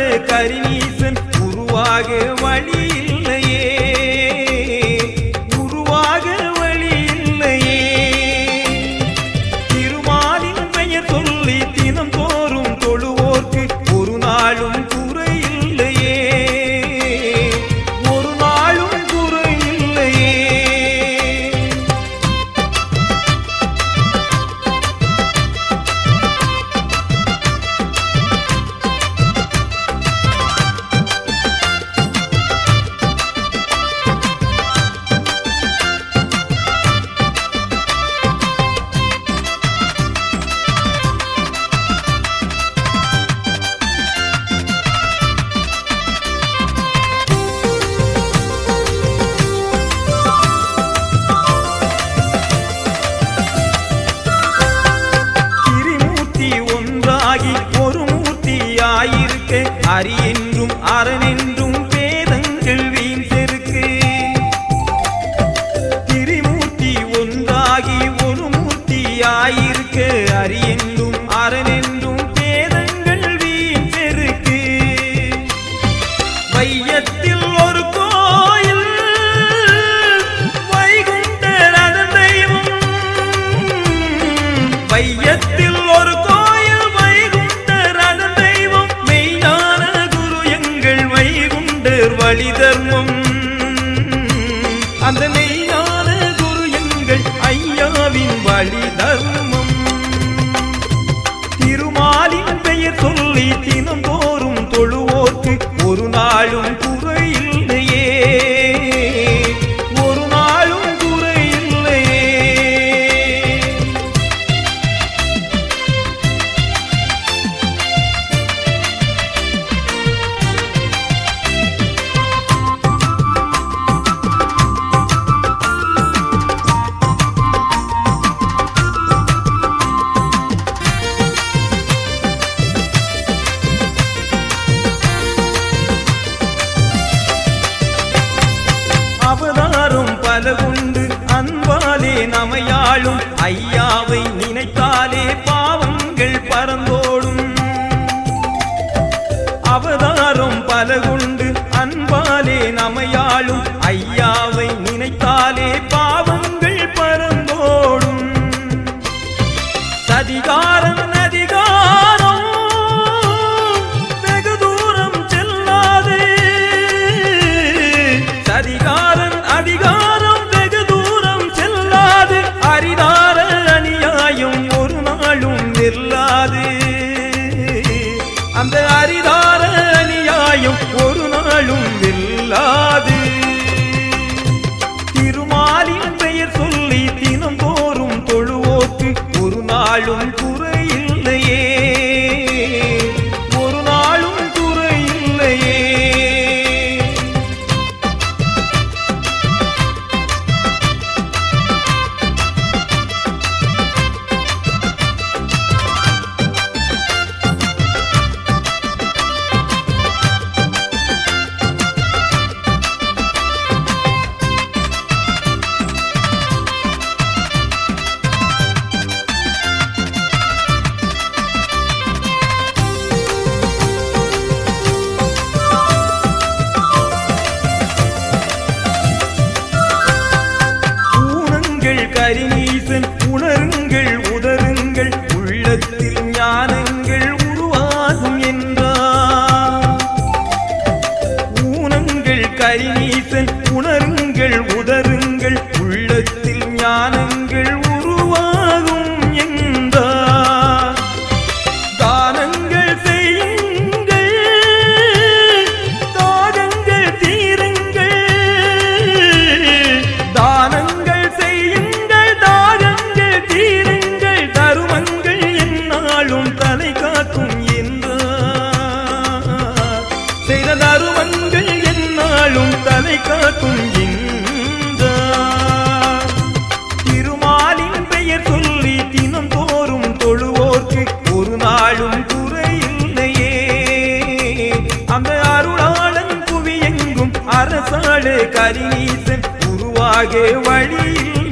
அரசாடு கரிநீசன் உருவாக வழி இல்லையே உருவாக வழி இல்லையே திருமாலின் பெயர் சொல்லி தினம் தோறும் தொழுவோர்க்கு ஒரு நாளும் குறை இல்லையே ஒரு நாளும் குறை இல்லையே திரிமூர்த்தி ஒன்றாகி ஒரு மூர்த்தியாயிருக்க அரி என்றும் அரண் என்றும் வேதங்கள் வீண் செருக்கு திரிமூர்த்தி ஒன்றாகி ஒரு மூர்த்தியாயிருக்க அரி என்றும் அரண் என்றும் வேதங்கள் வீண் செருக்கு வையத்தில் ஒரு கோயில் வைகுண்டரதன் தெய்வம் வையத்தில் ஒரு கோயில் வைகுண்டரதன் தெய்வம் மெய்ஞான குரு எங்கள் வைகுண்டர் வழி தர்மம் அந்த மெய்ஞான குரு எங்கள் ஐயாவின் வழி தர்மம் திருமாலின் பெயர் சொல்லி தினம் தோறும் தொழுவோர்க்கு ஒரு நாளும் குறை இல்லையே ஒரு நாளும் குறை இல்லையே அவதாரம் பல உண்டு அன்பாலே நமையாளும் ஐயாவை நினைத்தாலே பாவங்கள் பறந்தோடும் அவதாரம் பல உண்டு அன்பாலே நமையாளும் ஐயாவை நினைத்தாலே பாவங்கள் பறந்தோடும் சதிகாரம் நதிகாரம் வெகு தூரம் செல்லாது சதிகாரன் அதிகாரம் வெகு தூரம் செல்லாது அரிதார அநியாயம் ஒரு நாளும் வெல்லாது அந்த அரிதார அநியாயம் ஒரு நாளும் வெல்லாது திருமாலின் பெயர் சொல்லி தினம் தோறும் தொழுவோக்கு ஒரு நாளும் குறை இல்லையே ஒரு நாளும் குறை இல்லையே ஊனங்கள் கரிநீசன் உணருங்கள் உதருங்கள் உள்ளத்தில் ஞானங்கள் உருவாகும் என்றார் ஊனங்கள் கரிநீசன் உணருங்கள் உதருங்கள் உள்ளத்தில் ஞானங்கள் உருவாகும் என்றார் தானங்கள் செய்யுங்கள் தாகங்கள் தீருங்கள் தானங்கள் செய்யுங்கள் தாகங்கள் தீருங்கள் தருமங்கள் என்னாலும் தலை காக்கும் என்றார் செய்த தருமங்கள் என்னாலும் தலை காக்கும் என்றார் திருமாலின் பெயர் சொல்லி தினம் தோறும் தொழுவோர்க்கு ஒரு நாளும் குறை இல்லையே அந்த அருளாளன் புவி எங்கும் அரசாடு கரிநீசன் உருவாக வழி இல்லை